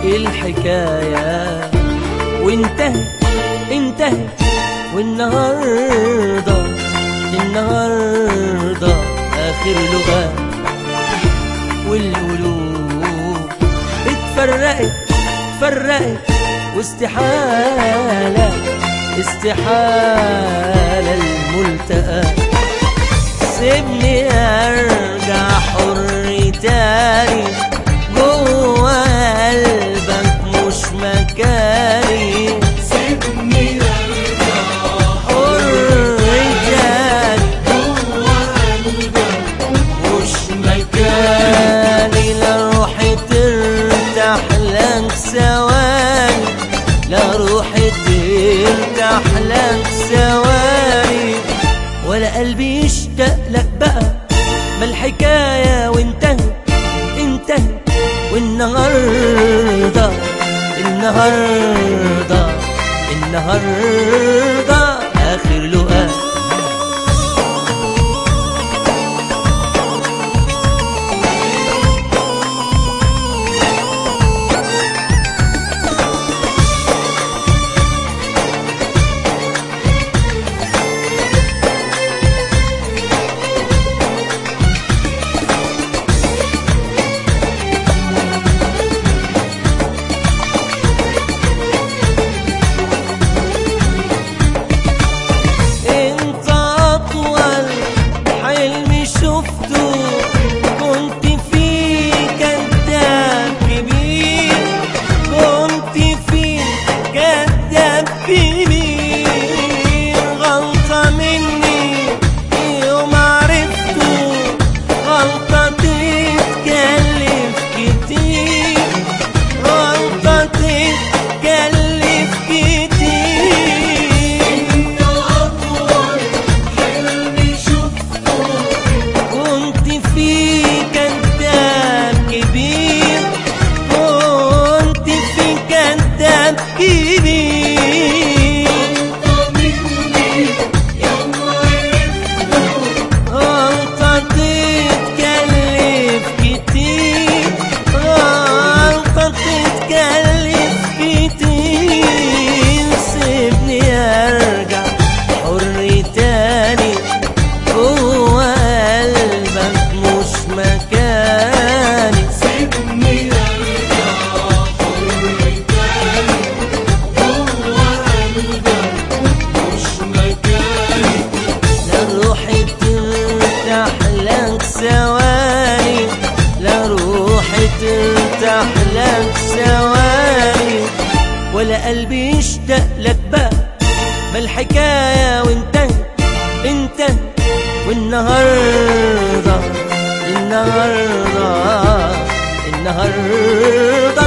الحكاية وانتهت انتهت والنهاردة النهاردة آخر لقاء والقلوب اتفرقت اتفرقت واستحالة استحالة الملتقى سيبني ارجع حر تاني جوه قلبك مش مكاني سيبني ارجع حر تاني جوه قلبك مش مكاني لا روحي ترتاح لك ثواني لا روحي ترتاح لك ثواني ولا قلبي يشتاق لك بقى ما الحكاية وانتهت انتهت والنهاردة النهاردة النهاردة آخر لقاء انت اطول حلم شفته كنت فيه كذاب كبير كنت فيه كذاب كبير غلطة مني يوم عرفته غلطة تتكلف كتير غلطة تتكلف كتير انت اطول حلم شفته كنت في كذاب كبير كنت في كذاب كبير مني يوم عرفته غلطة تتكلف كتير غلطة تتكلف كتير سيبني ارجع حر تاني جوه قلبك مش مكاني سيبني ارجع حر تاني جوه قلبك مش مكاني لا روحي ترتاح لك ثواني لا روحي ترتاح لك ثواني ولا قلبي يشتاق لك بقى ما الحكاية وانتهت انتهت والنهاردة النهاردة النهاردة